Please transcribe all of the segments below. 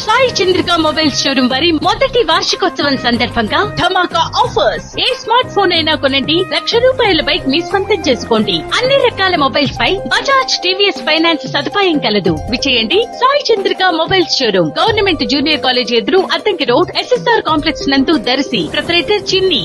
Sai Chandrika mobile showroom వారి మొదటి వార్షికోత్సవం సందర్భంగా ధమాకా ఆఫర్స్ ఏ స్మార్ట్ ఫోన్ అయినా కొనండి లక్ష రూపాయల బైక్ మీ స్వంతం చేసుకోండి అన్ని రకాల మొబైల్స్ పై బజాజ్ టీవీఎస్ ఫైనాన్స్ సదుపాయం కలదు విచేయండి Sai Chandrika mobile showroom government junior college ఎదురు అద్దంకి రోడ్ ఎస్ఎస్ఆర్ కాంప్లెక్స్ నందు దర్శి ప్రొపరేటర్ చిన్ని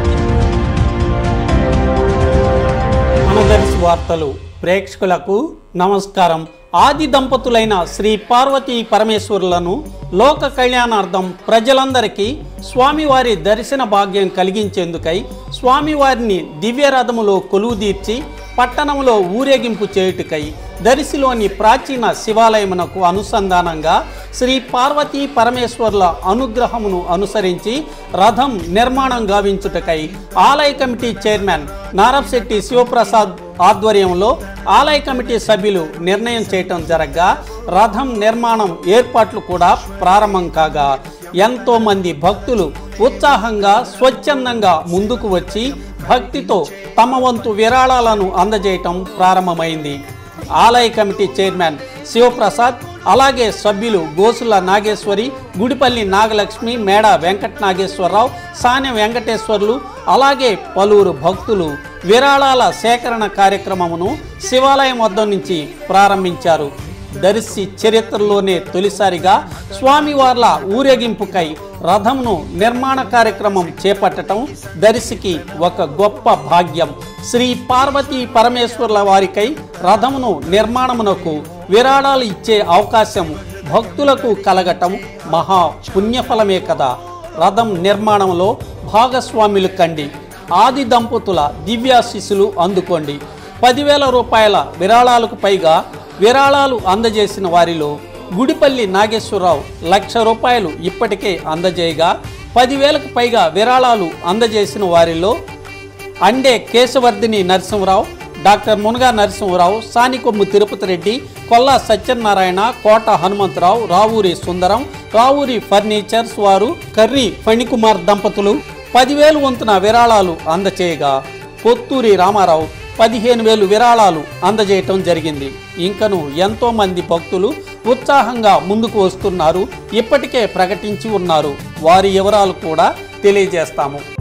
మనదర్శి వార్తలు ప్రేక్షకులకు నమస్కారం ఆది దంపతులైన శ్రీ పార్వతీ పరమేశ్వరులను లోక కళ్యాణార్థం ప్రజలందరికీ స్వామివారి దర్శన భాగ్యం కలిగించేందుకై స్వామివారిని దివ్యరథములో కొలువుదీర్చి పట్టణంలో ఊరేగింపు చేయుటకై దరిసిలోని ప్రాచీన శివాలయమునకు అనుసంధానంగా శ్రీ పార్వతీ పరమేశ్వర్ల అనుగ్రహమును అనుసరించి రథం నిర్మాణం గావించుటకై ఆలయ కమిటీ చైర్మన్ నారప్శెట్టి శివప్రసాద్ ఆధ్వర్యంలో ఆలయ కమిటీ సభ్యులు నిర్ణయం చేయటం జరగగా రథం నిర్మాణం ఏర్పాట్లు కూడా ప్రారంభం కాగా ఎంతో మంది భక్తులు ఉత్సాహంగా స్వచ్ఛందంగా ముందుకు వచ్చి భక్తితో తమ వంతు విరాళాలను అందజేయటం ప్రారంభమైంది ఆలయ కమిటీ చైర్మన్ శివప్రసాద్ అలాగే సభ్యులు గోసుల నాగేశ్వరి గుడిపల్లి నాగలక్ష్మి మేడ వెంకట నాగేశ్వరరావు సానె వెంకటేశ్వర్లు అలాగే పలువురు భక్తులు విరాళాల సేకరణ కార్యక్రమమును శివాలయం వద్ద నుంచి ప్రారంభించారు దర్శి చరిత్రలోనే తొలిసారిగా స్వామివార్ల ఊరేగింపుకై రథంను నిర్మాణ కార్యక్రమం చేపట్టడం దర్శికి ఒక గొప్ప భాగ్యం శ్రీ పార్వతీ పరమేశ్వర్ల వారికై రథమును నిర్మాణమునకు విరాళాలు ఇచ్చే అవకాశం భక్తులకు కలగటం మహా పుణ్యఫలమే కదా రథం నిర్మాణంలో భాగస్వాములు కండి ఆది దంపతుల దివ్యాశిస్సులు అందుకోండి పదివేల రూపాయల విరాళాలకు పైగా విరాళాలు అందజేసిన వారిలో గుడిపల్లి నాగేశ్వరరావు లక్ష రూపాయలు ఇప్పటికే అందజేయగా పదివేలకు పైగా విరాళాలు అందజేసిన వారిలో అండే కేశవర్ధిని నరసింహరావు డాక్టర్ మునగా నరసింహరావు సానికొమ్ము తిరుపతి రెడ్డి కొల్లా సత్యనారాయణ కోట హనుమంతరావు రావూరి సుందరం రావూరి ఫర్నిచర్స్ వారు కర్రీ ఫణికుమార్ దంపతులు పదివేలు వంతున విరాళాలు అందచేయగా పొత్తూరి రామారావు పదిహేను వేలు విరాళాలు అందజేయటం జరిగింది ఇంకను ఎంతో మంది భక్తులు ఉత్సాహంగా ముందుకు వస్తున్నారు ఇప్పటికే ప్రకటించి ఉన్నారు వారి వివరాలు కూడా తెలియజేస్తాము